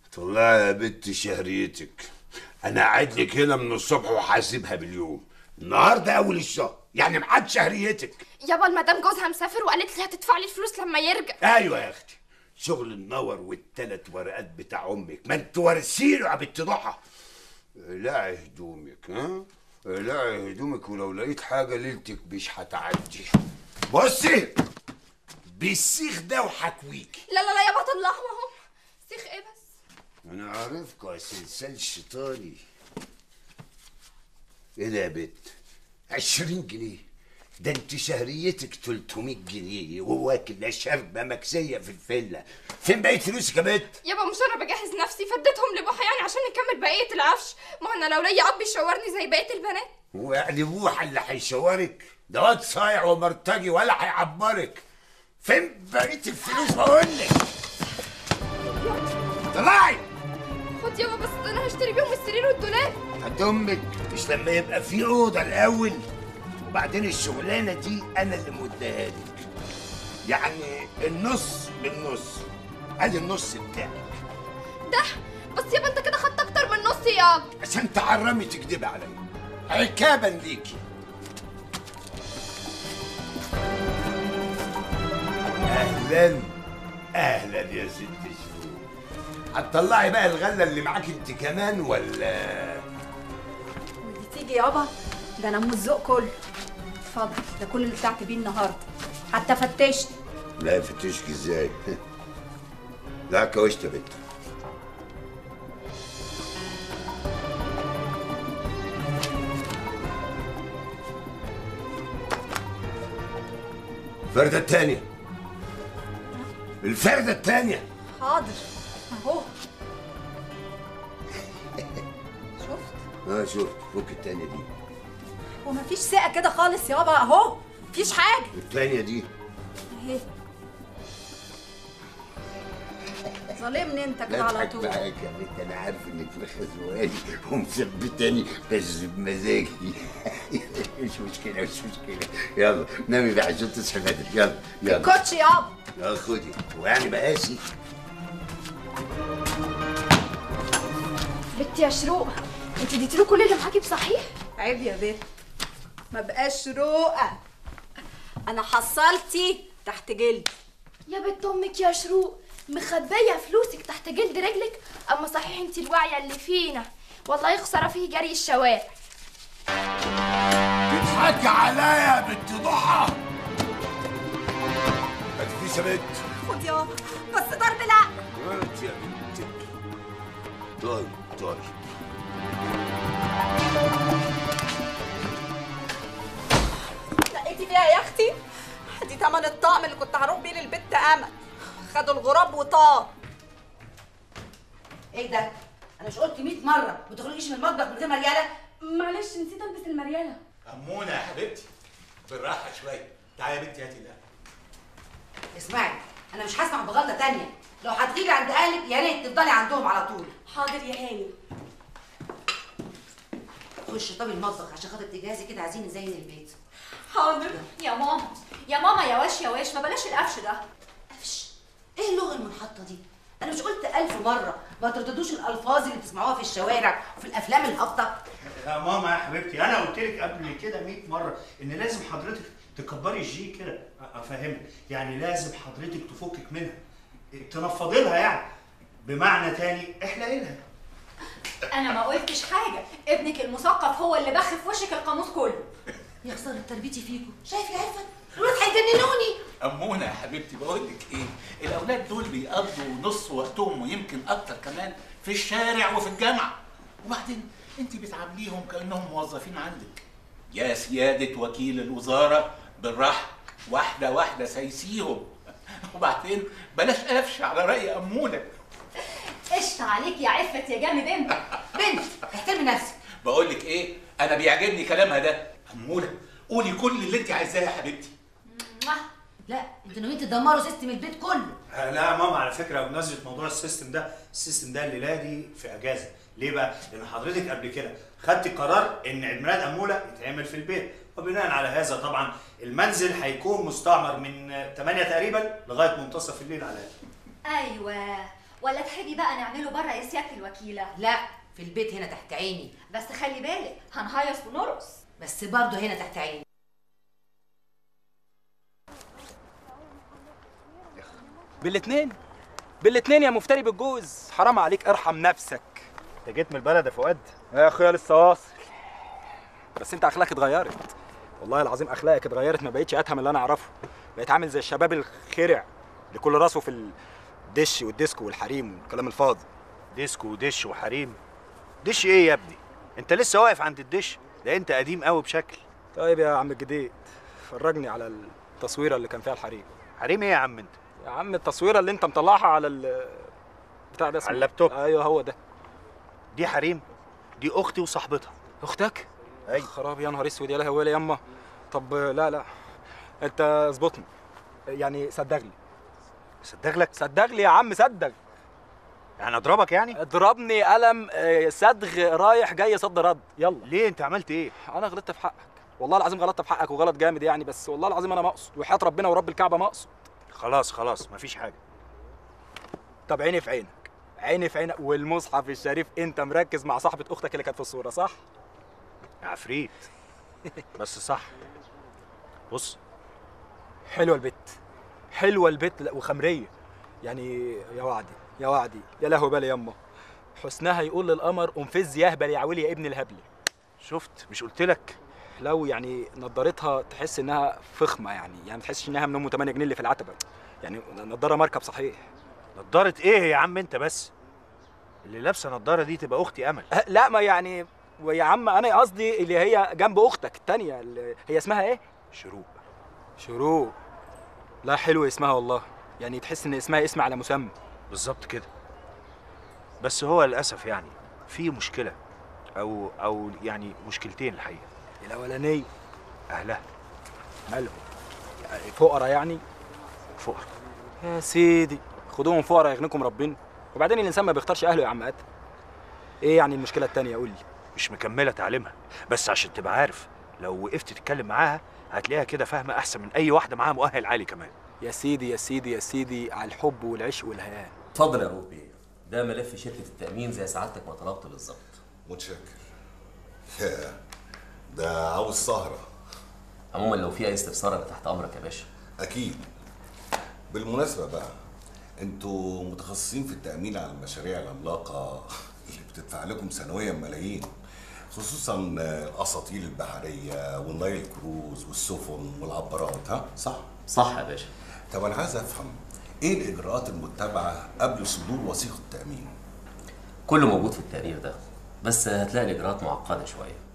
طلعي يا بنت شهريتك انا قاعد لك هنا من الصبح وحاسبها باليوم النهارده اول الشهر يعني ميعاد شهريتك يابا المدام جوزها مسافر وقالت لي هتدفع لي الفلوس لما يرجع ايوه يا اختي شغل النور والتلات ورقات بتاع امك ما انت ورثيله يا بنت ضحى اقلعي هدومك ها اقلعي هدومك ولو لقيت حاجه ليلتك مش هتعدي بصي بالسيخ ده وحكويكي لا لا لا يابا طلعهم اهو سيخ ايه بس انا عارفكوا يا سلسال شيطاني ايه ده يا بت عشرين جنيه ده انت شهريتك 300 جنيه وواكل شربة مكسية في الفيلا فين بقيت فلوسك يا بت يابا مش انا بجهز نفسي فديتهم لبوحه يعني عشان نكمل بقيه العفش ما انا لو ليا اب يشاورني زي بقيه البنات هو يعني بوحة اللي هيشاورك ده واد صايع ومرتجي ولا هيعبرك فين بقيت الفلوس بقول لك طلعي خد يابا بس ده انا هشتري بيهم السرير والدولاب هات امك مش لما يبقى في اوضه الاول وبعدين الشغلانه دي انا اللي مديها لك يعني النص بالنص ادي النص بتاعك ده بس يابا انت كده خدت اكتر من نص يابا عشان تعرمي تكدبي عليا عكابا ليكي اهلا اهلا يا ست شهور هتطلعي بقى الغله اللي معاك انت كمان ولا ودي تيجي يابا ده انا مزق كله اتفضل ده كل اللي طلعت بيه النهارده حتى فتشت لا يفتشك ازاي لا كوشت يا بنت الفردة التانية الفردة التانية حاضر اهو شفت اه شفت فك التانية دي ومفيش ثقه كده خالص يابا اهو مفيش حاجه التانية دي اهي ظالمني انت كده على اضحك طول معاك يا بنت انا عارف انك خزواني ومثبتاني بس بمزاجي مش مشكلة مش مشكلة يلا نامي بقى عشان تصحي بدري يلا يلا كوتش يابا اه خدي ويعني مقاسي بنتي يا شروق انت اديتي له كل اللي معاكي بصحيح عيب يا بنت ما بقاش روقه انا حصلتي تحت جلدي يا بنت امك يا شروق مخبيه فلوسك تحت جلد رجلك اما صحيح انت الواعيه اللي فينا والله خساره فيه جري الشوارع تضحكي عليا يا بنت ضحى ما تفيش يا بنت خد يابا بس ضرب لا انت يا بنتك طيب طيب لقيتي فيها يا اختي دي تمن الطقم اللي كنت هروح بيه للبت امل خدوا الغراب وطار ايه ده؟ انا مش قلت 100 مره ما تخرجيش من المطبخ من غير مرياله؟ معلش نسيت البس المرياله أمونة يا حبيبتي بالراحة شوية تعالي يا بنتي هاتي ده اسمعي انا مش هسمح بغلطه تانية لو هتغيبي عند اهلك يا ريت تفضلي عندهم على طول حاضر يا هاني خش طب المطبخ عشان خاطر تجهزي كده عايزين نزين البيت حاضر يا ماما يا ماما يا واش يا واش ما بلاش القفش ده قفش ايه اللغه المنحطه دي انا مش قلت ألف مره ما ترددوش الالفاظ اللي بتسمعوها في الشوارع وفي الافلام الهابطه يا ماما يا حبيبتي أنا قلت لك قبل كده 100 مرة إن لازم حضرتك تكبري الجي كده أ- أفهمك يعني لازم حضرتك تفكك منها تنفضي لها يعني بمعنى تاني احلقي لها انا ما قلتش حاجه ابنك المثقف هو اللي بخ في وشك القاموس كله يا خساره تربيتي فيكم شايف يا عفت الولاد هيجننوني أمونة يا حبيبتي بقول لك إيه الأولاد دول بيقضوا نص وقتهم ويمكن أكتر كمان في الشارع وفي الجامعة وبعدين أنت بتعامليهم كأنهم موظفين عندك يا سيادة وكيل الوزارة بالراحة واحدة واحدة سايسيهم وبعدين بلاش قفش على رأي أمونة قشطه عليك يا عفت يا جامد انت بنت احترمي نفسك بقول لك إيه أنا بيعجبني كلامها ده أمونة قولي كل اللي أنت عايزاه يا حبيبتي لا انتوا ناويين تدمروا سيستم البيت كله لا يا ماما على فكره بمناسبه موضوع السيستم ده السيستم ده الليله دي في اجازه ليه بقى لان حضرتك قبل كده خدت قرار ان عيد ميلاد اموله يتعمل في البيت وبناء على هذا طبعا المنزل هيكون مستعمر من 8 تقريبا لغايه منتصف الليل على الاقل ايوه ولا تحبي بقى نعمله بره يا سياده الوكيله لا في البيت هنا تحت عيني بس خلي بالك هنهيص ونرقص بس برضه هنا تحت عيني بالاتنين بالاتنين يا مفتري بالجوز حرام عليك ارحم نفسك انت جيت من البلد يا فؤاد يا اخويا لسه واصل بس انت اخلاقك اتغيرت والله العظيم اخلاقك اتغيرت ما بقتش اتهم اللي انا اعرفه بقيت عامل زي الشباب الخرع اللي كل راسه في الدش والديسكو والحريم والكلام الفاضي ديسكو ودش وحريم دش ايه يا ابني انت لسه واقف عند الدش ده انت قديم قوي بشكل طيب يا عم الجديد فرجني على التصويره اللي كان فيها الحريم حريم ايه يا عم انت يا عم التصويره اللي انت مطلعها على ال بتاع ده اسمه على اللابتوب. ايوه هو ده دي حريم دي اختي وصاحبتها اختك اي خراب يا نهار اسود يا لهوي يا يما طب لا لا انت اظبطني يعني صدقني صدق لك صدقني يا عم صدق يعني اضربك يعني اضربني قلم آه، صدغ رايح جاي صد رد يلا ليه انت عملت ايه انا غلطت في حقك والله العظيم غلطت في حقك وغلط جامد يعني بس والله العظيم انا مقصود وحياة ربنا ورب الكعبه مقصود خلاص خلاص مفيش حاجه طب عيني في عينك عيني في عينك والمصحف الشريف انت مركز مع صاحبه اختك اللي كانت في الصوره صح يا عفريت بس صح بص حلوه البت حلوه البت لا وخمريه يعني يا وعدي يا وعدي يا لهوي بالي يما حسنها يقول للقمر قوم فز يهبل يا عولي يا ابن الهبل شفت مش قلت لك لو يعني نضارتها تحس انها فخمه يعني يعني ما تحسش انها من ام 8 جنيه اللي في العتبه يعني نضاره مركب صحيح نضاره ايه يا عم انت بس اللي لابسه نضاره دي تبقى اختي امل أه، لا ما يعني ويا عم انا قصدي اللي هي جنب اختك التانية اللي هي اسمها ايه شروق شروق لا حلو اسمها والله يعني تحس ان اسمها اسم على مسمى بالظبط كده بس هو للاسف يعني في مشكله او او يعني مشكلتين الحقيقه الاولانيه اهلها مالهم فقراء يعني فقر يا سيدي خدوهم فقراء يغنيكم ربنا وبعدين الانسان ما بيختارش اهله يا عم ادم ايه يعني المشكله التانية قول لي مش مكمله تعليمها بس عشان تبقى عارف لو وقفت تتكلم معاها هتلاقيها كده فاهمه احسن من اي واحده معاها مؤهل عالي كمان يا سيدي يا سيدي يا سيدي على الحب والعشق والهيام اتفضل يا روح بيه ده ملف شركة التأمين زي سعادتك ما طلبت بالظبط متشكر يا ده عاوز سهرة عموما لو في أي استفسار أنا تحت أمرك يا باشا أكيد بالمناسبة بقى انتوا متخصصين في التأمين على المشاريع العملاقة اللي بتدفع لكم سنويا ملايين خصوصا الأساطيل البحرية والنايل كروز والسفن والعبارات ها صح؟ صح يا باشا طب أنا عايز أفهم إيه الإجراءات المتبعة قبل صدور وثيقة التأمين؟ كله موجود في التقرير ده بس هتلاقي الإجراءات معقدة شوية